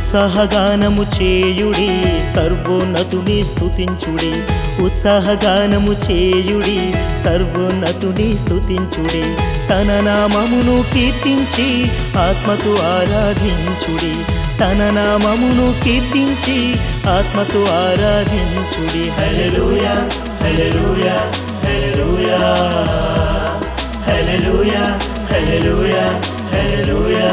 ఉత్సాహగానము చేయుడి సర్వోన్నతుని స్తుతించుడి ఉత్సాహగానము చేయుడి సర్వోన్నతుని స్తుతించుడి తన నామమును కీర్తించి ఆత్మతో ఆరాధించుడి తన నామమును కీర్తించి ఆత్మతో ఆరాధించుడి హల్లెలూయా హల్లెలూయా హల్లెలూయా హల్లెలూయా హల్లెలూయా హల్లెలూయా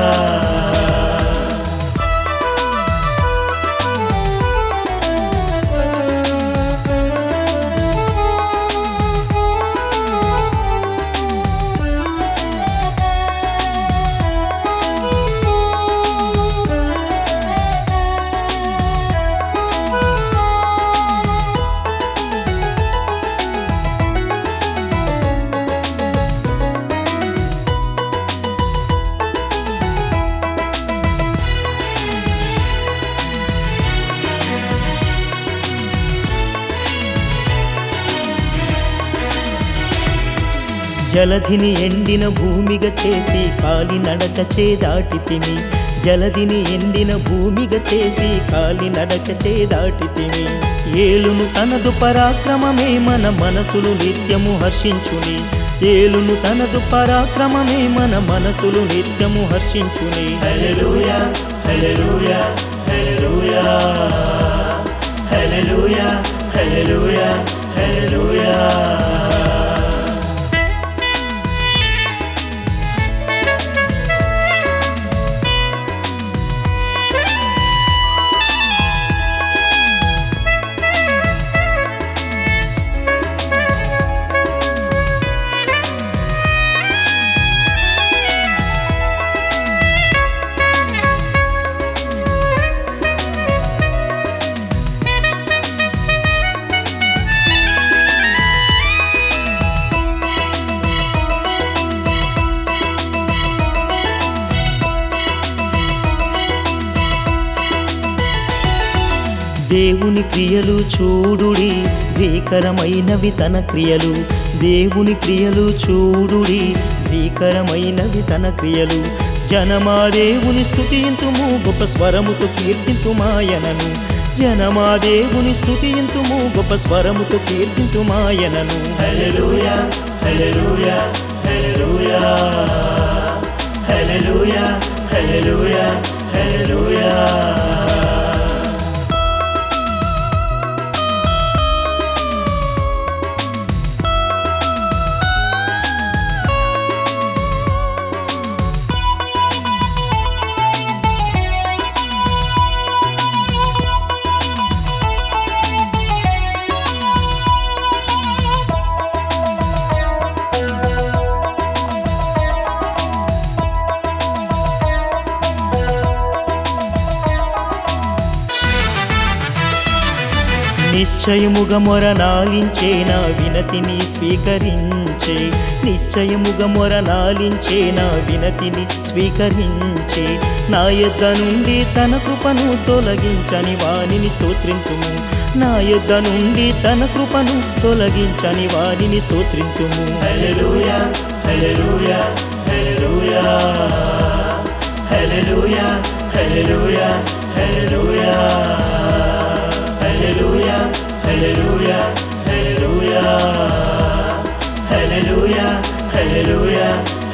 జలధిని ఎండిన భూమిగా చేసి కాలి నడక చేదాటితిమి జలధిని ఎండిన భూమిగా చేసి కాలి నడక చేదాటితిమి ఏలును తనదు పరాక్రమమే మన మనసులు నిత్యము హర్షించుని ఏలును తనదు పరాక్రమమే మన మనసులు నిత్యము హర్షించుని హల్లెలూయా హల్లెలూయా హల్లెలూయా హల్లెలూయా హల్లెలూయా హల్లెలూయా దేవుని క్రియలు చూడుడి భీకరమైనవి తన క్రియలు దేవుని క్రియలు చూడుడి భీకరమైనవి తన క్రియలు జనమా దేవుని స్తుతింతుము గొప్ప స్వరముతో కీర్తింతుమాయనను జనమా దేవుని స్తుతింతుము గొప్ప స్వరముతో కీర్తింతుమాయనను హల్లెలూయా హల్లెలూయా హల్లెలూయా హల్లెలూయా హల్లెలూయా హల్లెలూయా నిశ్చయముగా మొరనాలించే నా వినతిని స్వీకరించే నిశ్చయముగా మొరనాలించే నా వినతిని స్వీకరించే నా యొద్ద నుండి తన కృపను తొలగించని వానిని స్తోత్రింతుము నా యొద్ద నుండి తన కృపను తొలగించని వానిని స్తోత్రింతుము హల్లెలూయా హల్లెలూయా హల్లెలూయా హల్లెలూయా హల్లెలూయా హల్లెలూయా హల్లెలూయా హల్లెలూయా హల్లెలూయా హల్లెలూయా హల్లెలూయా